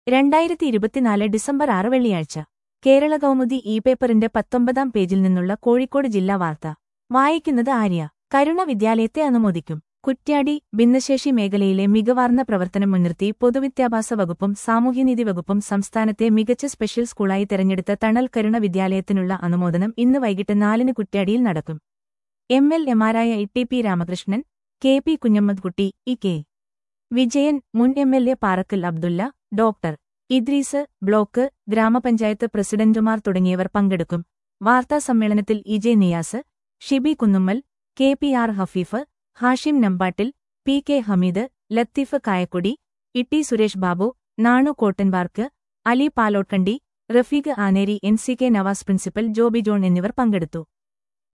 രണ്ടായിരത്തി ഇരുപത്തിനാല് ഡിസംബർ ആറ് വെള്ളിയാഴ്ച കേരള കൗമുദി ഇ പേപ്പറിന്റെ പത്തൊമ്പതാം പേജിൽ നിന്നുള്ള കോഴിക്കോട് ജില്ലാ വാർത്ത വായിക്കുന്നത് ആര്യ കരുണ വിദ്യാലയത്തെ അനുമോദിക്കും കുറ്റ്യാടി ഭിന്നശേഷി മേഖലയിലെ മികവാർന്ന പ്രവർത്തനം മുൻനിർത്തി പൊതുവിദ്യാഭ്യാസ വകുപ്പും സാമൂഹ്യനീതി വകുപ്പും സംസ്ഥാനത്തെ മികച്ച സ്പെഷ്യൽ സ്കൂളായി തെരഞ്ഞെടുത്ത തണൽ കരുണ വിദ്യാലയത്തിനുള്ള അനുമോദനം ഇന്ന് വൈകിട്ട് നാലിന് കുറ്റ്യാടിയിൽ നടക്കും എം എൽ എമാരായ E T P Ramakrishnan K P Kunhammadkutty E K Vijayan മുൻ M L A Parakkal Abdulla doctor Idris block ഗ്രാമപഞ്ചായത്ത് പ്രസിഡന്റുമാർ തുടങ്ങിയവർ പങ്കെടുക്കും വാർത്താ സമ്മേളനത്തിൽ E J Niyas Shibi Kunnummal K P R Hafeef Hashim Nambattil P K Hameed Latheef Kayakkodi Itty Suresh Babu Nanu Kottanvark Ali Palottkandi Rafeeq Aneri N C K Navas principal Joby John എന്നിവർ പങ്കെടുത്തു